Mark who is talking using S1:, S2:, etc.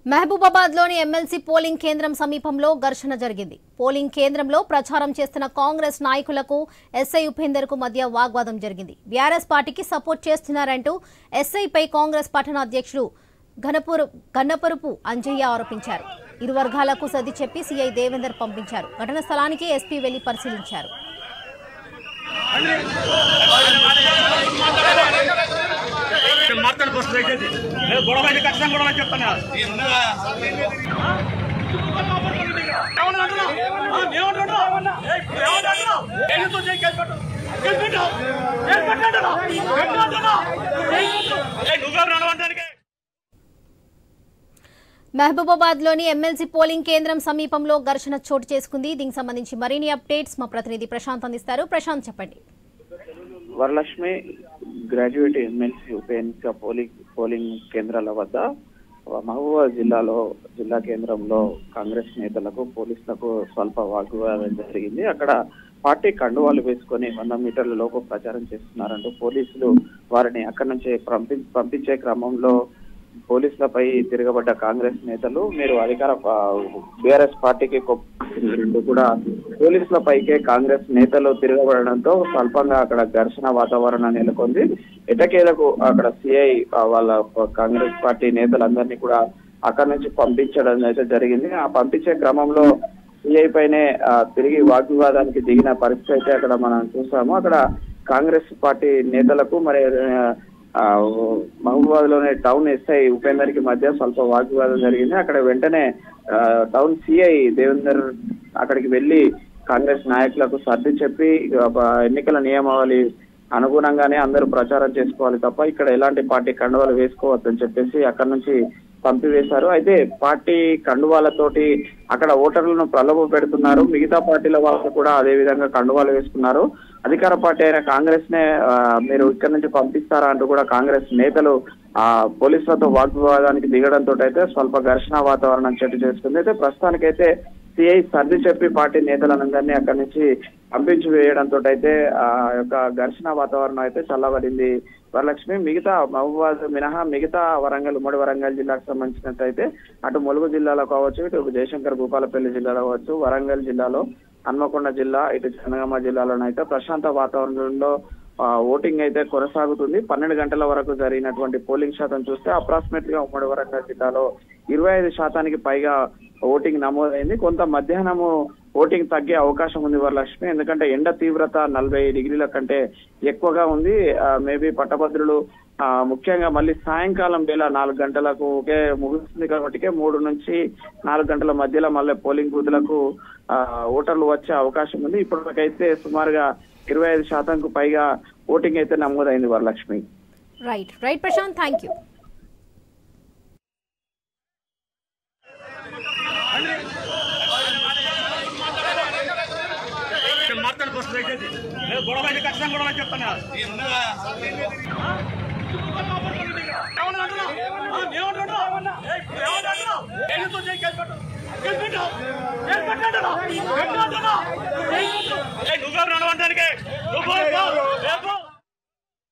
S1: మహబూబాబాద్ లోని MLC polling కేంద్రం సమీపంలో ఘర్షణ జరిగింది పోలింగ్ కేంద్రంలో ప్రచారం చేస్తున్న కాంగ్రెస్ నాయకులకు ఎస్ఐ ఉపేందర్ కు మధ్య వాగ్వాదం జరిగింది బీఆర్ఎస్ పార్టీకి సపోర్ట్ చేస్తున్నారంటూ ఎస్ఐపై కాంగ్రెస్ పట్టణ అధ్యక్షుడు ఘనపురు గన్నపరుపు అంజయ్య ఆరోపించారు ఇరు వర్గాలకు సర్ది చెప్పి సీఐ దేవేందర్ పంపించారు ఘటన స్థలానికి ఎస్పీ వెళ్లి పరిశీలించారు
S2: మాట్లాడు ఫస్ట్ దయచేసి నేను గొడవ అయితే ఖచ్చితంగా గొడవ చెప్తాను నువ్వెవరు అనవడానికి
S1: మహబూబాబాద్ లోని ఎమ్మెల్సీ పోలింగ్ కేంద్రం సమీపంలో ఘర్షణ చోటు చేసుకుంది దీనికి సంబంధించి మరిన్ని అప్డేట్స్ మా ప్రతినిధి ప్రశాంత్ అందిస్తారు ప్రశాంత్ చెప్పండి
S3: వరలక్ష్మి గ్రాడ్యుయేట్ ఎమ్మెల్సీ ఉప ఎన్నిక పోలింగ్ పోలింగ్ కేంద్రాల వద్ద మహబూబాబాద్ జిల్లాలో జిల్లా కేంద్రంలో కాంగ్రెస్ నేతలకు పోలీసులకు స్వల్ప వాగ్వాదం జరిగింది అక్కడ పార్టీ కండువాలు వేసుకొని వంద మీటర్ల లోపు ప్రచారం చేస్తున్నారంటూ పోలీసులు వారిని అక్కడి నుంచి పంపి పంపించే క్రమంలో పోలీసులపై తిరగబడ్డ కాంగ్రెస్ నేతలు మీరు అధికార బీఆర్ఎస్ పార్టీకి రెండు కూడా పోలీసులపైకే కాంగ్రెస్ నేతలు తిరగబడడంతో స్వల్పంగా అక్కడ ఘర్షణ వాతావరణం నెలకొంది ఎటకేలకు అక్కడ సిఐ వాళ్ళ కాంగ్రెస్ పార్టీ నేతలందరినీ కూడా అక్కడి నుంచి పంపించడం అయితే జరిగింది ఆ పంపించే క్రమంలో సిఐ పైనే ఆ, తిరిగి వాగ్వివాదానికి దిగిన పరిస్థితి అయితే అక్కడ మనం చూసాము అక్కడ కాంగ్రెస్ పార్టీ నేతలకు మరి ఆ, మహబూబాద్ లోని టౌన్ ఎస్ఐ ఉపేందర్ కి మధ్య స్వల్ప వాగ్వివాదం జరిగింది అక్కడ వెంటనే ఆ, టౌన్ సిఐ దేవేందర్ అక్కడికి వెళ్లి కాంగ్రెస్ నాయకులకు సర్ది చెప్పి ఒక ఎన్నికల నియమావళి అనుగుణంగానే అందరూ ప్రచారం చేసుకోవాలి తప్ప ఇక్కడ ఎలాంటి పార్టీ కండువాలు వేసుకోవద్దని చెప్పేసి అక్కడ నుంచి పంపివేశారు అయితే పార్టీ కండువాలతోటి అక్కడ ఓటర్లను ప్రలోభ పెడుతున్నారు మిగతా పార్టీల వాళ్ళు కూడా అదే విధంగా కండువాలు వేసుకున్నారు అధికార పార్టీ అయిన కాంగ్రెస్ నే ఆ, మీరు ఇక్కడ నుంచి పంపిస్తారా అంటూ కూడా కాంగ్రెస్ నేతలు ఆ పోలీసులతో వాగ్వివాదానికి దిగడంతో అయితే స్వల్ప ఘర్షణ వాతావరణం చోటు చేసుకుంది అయితే ప్రస్తుతానికైతే సిఐ సర్ది చెప్పి పార్టీ నేతలందరినీ అక్కడి నుంచి పంపించి వేయడంతో అయితే ఆ యొక్క ఘర్షణ వాతావరణం అయితే చల్లబడింది వరలక్ష్మి మిగతా మహబూబాద్ మినహా మిగతా వరంగల్ ఉమ్మడి వరంగల్ జిల్లాకు సంబంధించినట్టయితే అటు ములుగు జిల్లాలో కావచ్చు ఇటు జయశంకర్ భూపాలపల్లి జిల్లాలో కావచ్చు వరంగల్ జిల్లాలో హన్మకొండ జిల్లా ఇటు జనగామ జిల్లాలోనైతే ప్రశాంత వాతావరణంలో ఆ, ఓటింగ్ అయితే కొనసాగుతుంది పన్నెండు గంటల వరకు జరిగినటువంటి పోలింగ్ శాతం చూస్తే అప్రాక్సిమేట్ గా ఉమ్మడి వరంగల్ జిల్లాలో ఇరవై ఐదు శాతానికి పైగా ఓటింగ్ నమోదైంది కొంత మధ్యాహ్నము ఓటింగ్ తగ్గే అవకాశం ఉంది వరలక్ష్మి ఎందుకంటే ఎండ తీవ్రత నలభై డిగ్రీల కంటే ఎక్కువగా ఉంది మేబీ పట్టభద్రులు ఆ, ముఖ్యంగా మళ్ళీ సాయంకాలం వేళ నాలుగు గంటలకు ఒకే ముగుస్తుంది కాబట్టి మూడు నుంచి నాలుగు గంటల మధ్యలో మళ్ళీ పోలింగ్ బూత్లకు ఆ, ఓటర్లు వచ్చే అవకాశం ఉంది ఇప్పటికైతే సుమారుగా ఇరవై ఐదు శాతంకు పైగా ఓటింగ్ అయితే నమోదైంది Varalakshmi
S1: right right Prashant thank you
S2: మాట్లాడు ఫస్ట్ దయచేసి నేను గొడవ అయితే ఖచ్చితంగా గొడవ చెప్తాను ఏమంటున్నావు